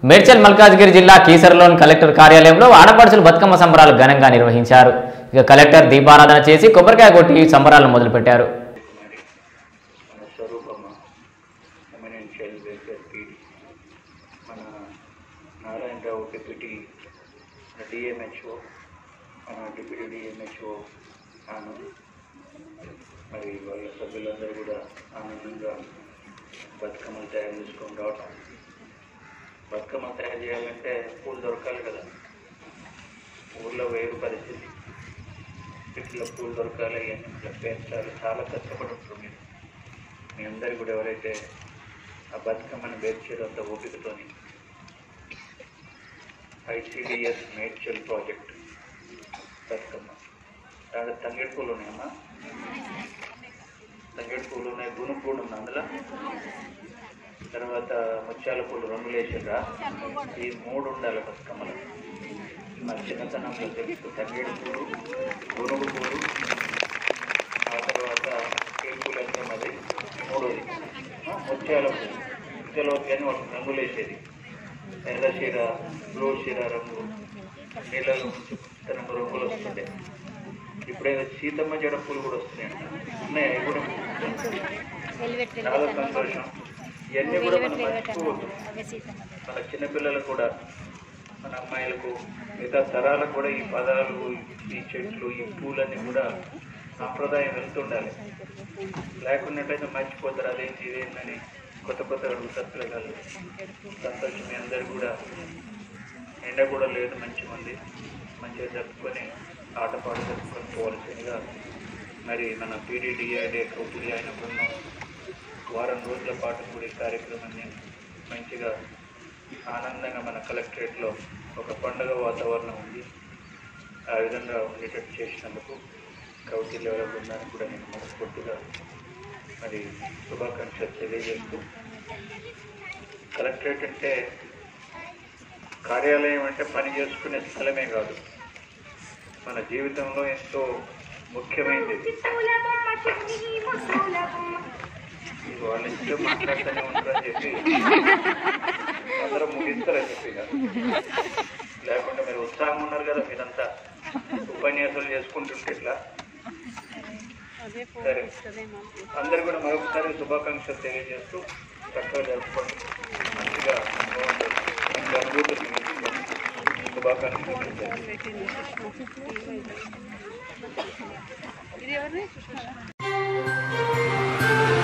మేడ్చల్ మల్కాజ్గిరి జిల్లా కీసరలోని కలెక్టర్ కార్యాలయంలో ఆడపడుచులు బతుకమ్మ సంబరాలు ఘనంగా నిర్వహించారు ఇక కలెక్టర్ దీపారాధన చేసి కొబ్బరికాయ కొట్టి సంబరాలను మొదలుపెట్టారు మరి మన Swaroopamma eminent child welfare PD మన నారాయణరావు డిప్యూటీ డిఎంహెచ్ఓ మన డిప్యూటీ డిఎంహెచ్ఓ ఆనంద్ మరి వాళ్ళ సభ్యులందరూ కూడా ఆనందంగా బతుకమ్మలు తయారు చేసుకొని రావటం బతుకమ్మ తయారు చేయాలంటే పూలు దొరకాలి కదా ఊళ్ళో వేరు పరిస్థితి ఇట్లా పూలు దొరకాలి ఇవన్నీ ఇట్లా పెంచాలి చాలా కష్టపడి ఉంటారు మీరు మీ అందరు కూడా ఎవరైతే ఆ బతుకమ్మని పేర్చారో అంత ఓపికతోని ఐసిడిఎస్ మేడ్చల్ ప్రాజెక్ట్ బతుకమ్మ దాంట్లో తంగేడు పూలు ఉన్నాయమ్మా తంగేడు పూలు ఉన్నాయి గునుగు పూలు ఉంది అందులో తర్వాత ముత్యాల పూలు రెండు వేసిండ్రా ఈ మూడు ఉండాలి బతుకమ్మలు మా చిన్నతనంలో తెలుసు తంగేడు పూలు గునుగు పూలు ఆ తర్వాత ఏ పూలు అంటే మరి మూడోది ఆ, ముత్యాల పూలు ముత్యాల కానీ ఒక రంగులు వేసేది ఎర్ర చీర బ్లూ చీర రంగు నీళ్ళలో నుంచి రంగు రంగులు వస్తుండే ఇప్పుడేదో సీతమ్మ జడ పూలు కూడా వస్తున్నాయి ఉన్నాయి అవి కూడా చాలా సంతోషం ఇవన్నీ కూడా మనం మర్చిపోవద్దు మన చిన్నపిల్లలకు కూడా మన అమ్మాయిలకు మిగతా తరాలకు కూడా ఈ పదాలు ఈ చెట్లు ఈ పూలన్నీ కూడా సాంప్రదాయం వెళ్తుండాలి లేకున్నట్లయితే మర్చిపోతారు అదేంటి ఇదేంటని కొత్త కొత్త అడుగుతారు పిల్లగాళ్ళు సంతోషం మీ అందరు కూడా ఎండ కూడా లేదు మంచిగా ఉంది మంచిగా జరుపుకొని ఆటపాట జరుపుకొని పోవాల్సిందిగా మరి మన పీడీడీఆర్డే కౌటిల్య అయిన బృందం వారం రోజుల పాటు కూడా ఈ కార్యక్రమాన్ని మంచిగా ఆనందంగా మన కలెక్టరేట్లో ఒక పండుగ వాతావరణం ఉంది ఆ విధంగా ఉండేటట్టు చేసినందుకు కౌటిల్య బృందానికి కూడా నేను మనస్ఫూర్తిగా మరి శుభాకాంక్షలు తెలియజేస్తూ కలెక్టరేట్ అంటే కార్యాలయం అంటే పని చేసుకునే స్థలమే కాదు మన జీవితంలో ఎంతో ముఖ్యమైనది ఇది. ఇది వాళ్ళ ఇష్టం మాట్లాడుతూనే ఉంటారని చెప్పి అందరూ ముగిస్తారని చెప్పి ఇక. లేకుంటే మీరు ఉత్సాహం ఉన్నారు కదా మీరంతా ఉపన్యాసాలు చేసుకుంటుంటే ఇట్లా సరే అందరు కూడా మరొకసారి శుభాకాంక్షలు తెలియజేస్తూ చక్కగా జరుపుకోండి మంచిగా బాగుంటుంది మంచి అనుభూతులు మీకు శుభాకాంక్షలు తెలియజేస్తాను. ఇది ఎవరిని